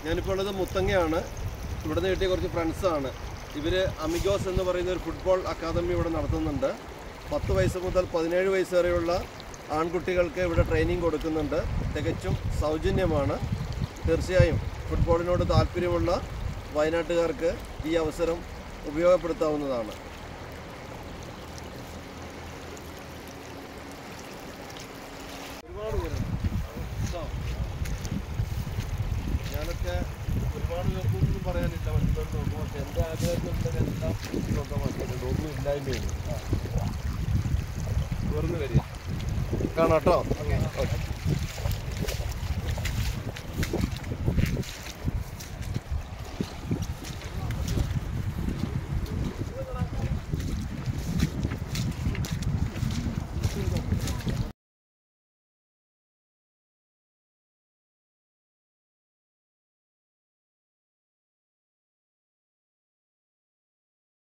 ഞാനിപ്പോൾ ഉള്ളത് മുത്തങ്ങയാണ് ഇവിടെ നിന്ന് കിട്ടിയ കുറച്ച് ഫ്രണ്ട്സാണ് ഇവർ അമിഗോസ് എന്ന് പറയുന്ന ഒരു ഫുട്ബോൾ അക്കാദമി ഇവിടെ നടത്തുന്നുണ്ട് പത്ത് വയസ്സ് മുതൽ പതിനേഴ് വയസ്സ് വരെയുള്ള ആൺകുട്ടികൾക്ക് ഇവിടെ ട്രെയിനിങ് കൊടുക്കുന്നുണ്ട് തികച്ചും സൗജന്യമാണ് തീർച്ചയായും ഫുട്ബോളിനോട് താല്പര്യമുള്ള വയനാട്ടുകാർക്ക് ഈ അവസരം ഉപയോഗപ്പെടുത്താവുന്നതാണ് ഒരുപാട് പേരുണ്ട് കേട്ടോ. ഞാനൊക്കെ ഒരുപാട് പേർക്കൊന്നും പറയാനില്ല മറ്റുള്ളവർ നോക്കും പക്ഷെ എൻ്റെ ആഗ്രഹത്തിലുള്ളതെല്ലാം സ്വന്തം മാറ്റിയിട്ടുണ്ട് ഒന്നും ഇല്ലായ്മയുണ്ട് തുറന്നു വരിക കാണാം കേട്ടോ